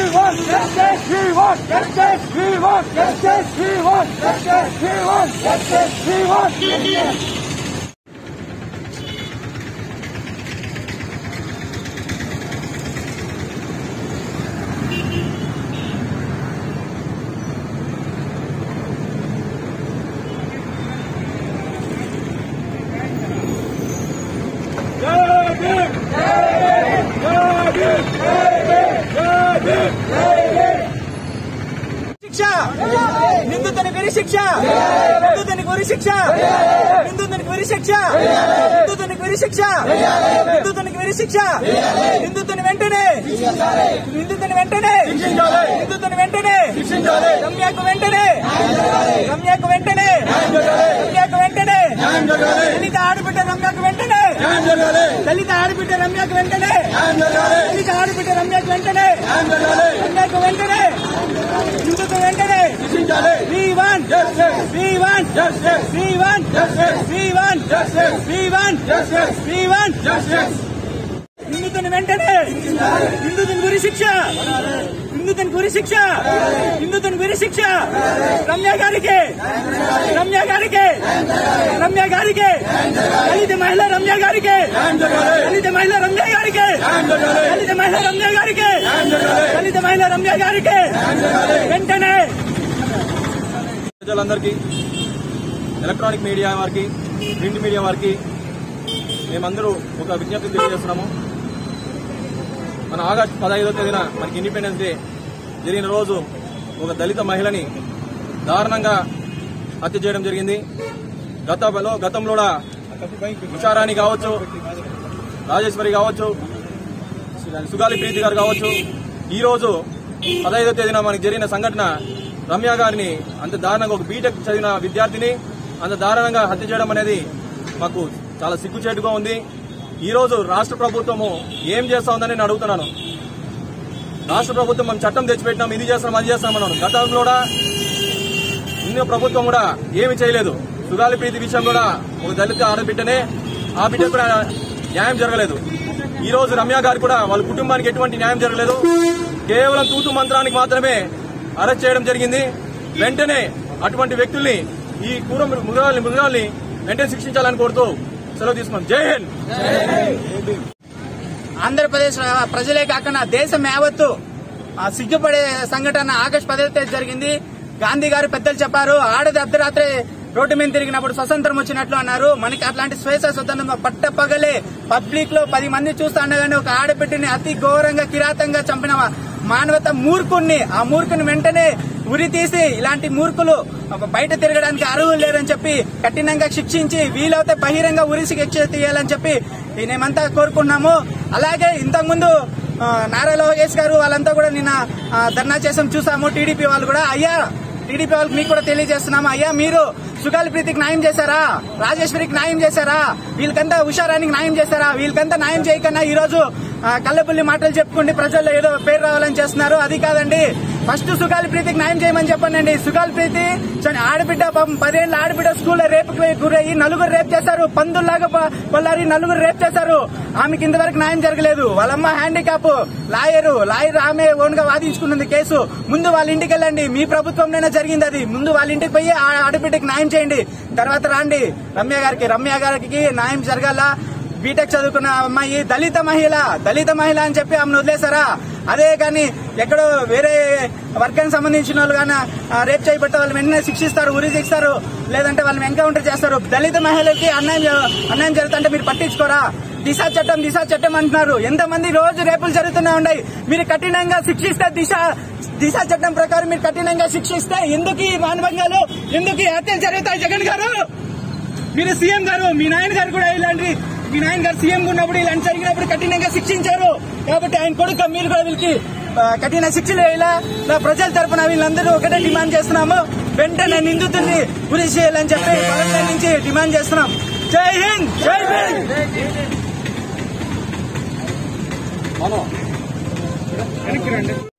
want justice. We want justice. We want justice. We want justice. We want justice. We want justice. శిక్ష నిందితుని గురి శిక్ష నిందితుని గురి శిక్ష నిందితుని గురి శిక్ష నిందితుని గురి శిక్ష నిందితుని గురి శిక్ష నిందితుని వెంటనే నిందితుని వెంటనే నిందితుని వెంటనే రమ్యకు వెంటనే రమ్యకు వెంటనే రమ్యకు వెంటనే దళిత ఆడబిడ్డ రమ్యకు వెంటనే దళిత ఆడబిడ్డ రమ్యకు వెంటనే దళిత ఆడబిడ్డ రమ్యకు వెంటనే రమ్యకు వెంటనే నిందితుని వెంటనే we want we want we want we want we want we want నిందితుని వెంటనే నిందితుని గురి శిక్ష నిందితుని గురి శిక్ష నిందితుని గురి శిక్ష రమ్య గారికి రమ్య గారికి రమ్య గారికి దళిత మహిళ రమ్య గారికి దళిత మహిళ రమ్య గారికి దళిత మహిళ రమ్య గారికి దళిత మహిళ రమ్య గారికి వెంటనే ప్రజలందరికీ ఎలక్ట్రానిక్ మీడియా వారికి ప్రింట్ మీడియా వారికి మేమందరూ ఒక విజ్ఞప్తి తెలియజేస్తున్నాము మన ఆగస్టు పదహైదో తేదీన మనకి ఇండిపెండెన్స్ డే జరిగిన రోజు ఒక దళిత మహిళని దారుణంగా హత్య చేయడం జరిగింది గతంలో గతంలో కూడా ఉషారాణి కావచ్చు రాజేశ్వరి కావచ్చు సుగాలి ప్రీతి గారు కావచ్చు ఈ రోజు పదహైదో తేదీన మనకి జరిగిన సంఘటన రమ్య గారిని అంత దారుణంగా ఒక బీటెక్ చదివిన విద్యార్థిని అంత దారుణంగా హత్య చేయడం అనేది మాకు చాలా సిగ్గుచేటుగా ఉంది ఈ రోజు రాష్ట్ర ప్రభుత్వము ఏం చేస్తా ఉందని నేను అడుగుతున్నాను రాష్ట్ర ప్రభుత్వం మనం చట్టం తెచ్చిపెట్టినాం ఇది చేస్తాం అది చేస్తామన్నాను గతంలో కూడా ఇందులో ప్రభుత్వం కూడా ఏమి చేయలేదు సుగాలి ప్రీతి విషయం కూడా ఒక దళిత ఆడబిడ్డనే ఆ బిడ్డ కూడా న్యాయం జరగలేదు ఈ రోజు రమ్య గారు కూడా వాళ్ళ కుటుంబానికి ఎటువంటి న్యాయం జరగలేదు కేవలం తూతు మంత్రానికి మాత్రమే అరెస్ట్ చేయడం జరిగింది వెంటనే అటువంటి వ్యక్తుల్ని ఈ కూర మృగాల్ని మృగాల్ని వెంటనే శిక్షించాలని కోరుతూ సెలవు తీసుకున్నాం జై హింద్ ఆంధ్రప్రదేశ్ ప్రజలే కాకుండా దేశం యావత్తు ఆ, సిగ్గుపడే సంఘటన ఆగస్టు పదవ తేదీ జరిగింది గాంధీ గారు పెద్దలు చెప్పారు ఆడది అర్ధరాత్రి రోడ్డు మీద తిరిగినప్పుడు స్వతంత్రం వచ్చినట్లు అన్నారు మనకి అట్లాంటి స్వేచ్ఛ స్వతంత్రం పట్ట పగలే పబ్లిక్ లో పది మంది చూస్తా ఉండగానే ఒక ఆడబిడ్డని అతి ఘోరంగా కిరాతంగా చంపిన మానవత మూర్ఖుణ్ణి ఆ మూర్ఖుని వెంటనే ఉరి తీసి ఇలాంటి మూర్ఖులు బయట తిరగడానికి అర్హులు లేరని చెప్పి కఠినంగా శిక్షించి వీలైతే బహిరంగ ఉరి శిక్ష తీయాలని చెప్పి మేమంతా కోరుకున్నాము అలాగే ఇంతకుముందు ఆ, నారా లోకేష్ గారు వాళ్ళంతా కూడా నిన్న ఆ, ధర్నా చేసాం చూసాము టీడీపీ వాళ్ళు కూడా అయ్యా టీడీపీ వాళ్ళకి మీకు కూడా తెలియజేస్తున్నాము అయ్యా మీరు సుగాలి ప్రీతికి న్యాయం చేశారా రాజేశ్వరికి న్యాయం చేశారా వీళ్ళకంతా హుషారానికి న్యాయం చేశారా వీళ్ళకంతా న్యాయం చేయకన్నా ఈ రోజు ఆ, కళ్ళబుల్లి మాటలు చెప్పుకుంటే ప్రజల్లో ఏదో పేరు రావాలని చేస్తున్నారు అది కాదండి ఫస్ట్ సుగాలి ప్రీతికి న్యాయం చేయమని చెప్పండి సుగాలి ప్రీతి చని- ఆడబిడ్డ పాపం పదేళ్ల ఆడబిడ్డ స్కూల్లో రేపుకి గురయ్యి నలుగురు రేప్ చేశారు పందుల్లాగా ప- పొల్లారి నలుగురు రేప్ చేశారు ఆమెకి ఇంతవరకు న్యాయం జరగలేదు వాళ్ళమ్మ హ్యాండిక్యాప్ లాయరు లాయర్ ఆమె ఓన్ గా వాదించుకున్నది కేసు ముందు వాళ్ళ ఇంటికి వెళ్ళండి మీ ప్రభుత్వంలోనే జరిగింది అది ముందు వాళ్ళ ఇంటికి పోయి ఆ ఆడబిడ్డకి న్యాయం చేయండి తర్వాత రాండి రమ్య గారికి రమ్య గారికి న్యాయం జరగాల బీటెక్ చదువుకున్న అమ్మాయి దళిత మహిళ దళిత మహిళ అని చెప్పి ఆమెను వదిలేశారా అదే కానీ ఎక్కడో వేరే వర్గానికి సంబంధించిన వాళ్ళు కానీ రేప్ చేయబట్టే వాళ్ళు వెంటనే శిక్షిస్తారు ఉరి శిస్తారు లేదంటే వాళ్ళని ఎన్కౌంటర్ చేస్తారు దళిత మహిళలకి అన్యాయం జ- అన్యాయం జరుగుతుంటే మీరు పట్టించుకోరా దిశ చట్టం దిశ చట్టం అంటున్నారు ఎంతమంది రోజు రేపులు జరుగుతూనే ఉన్నాయి మీరు కఠినంగా శిక్షిస్తే దిశ దిశ చట్టం ప్రకారం మీరు కఠినంగా శిక్షిస్తే ఎందుకు ఈ మానవంగాలు ఎందుకు ఈ హత్యలు జరుగుతాయి జగన్ గారు మీరు సీఎం గారు మీ నాయన గారు కూడా ఇలాంటి మీ నాయన గారు సీఎం ఉన్నప్పుడు ఇలాంటి జరిగినప్పుడు కఠినంగా శిక్షించారు కాబట్టి ఆయన కొడుకు మీరు కూడా వీళ్ళకి ఆ, కఠిన శిక్షలు వేయాలా ఇలా ప్రజల తరపున వీళ్ళందరూ ఒకటే డిమాండ్ చేస్తున్నాము వెంటనే నిందితుడిని గురి చేయాలని చెప్పి పవన్ నుంచి డిమాండ్ చేస్తున్నాం జై హింద్ జై హింద్ మనం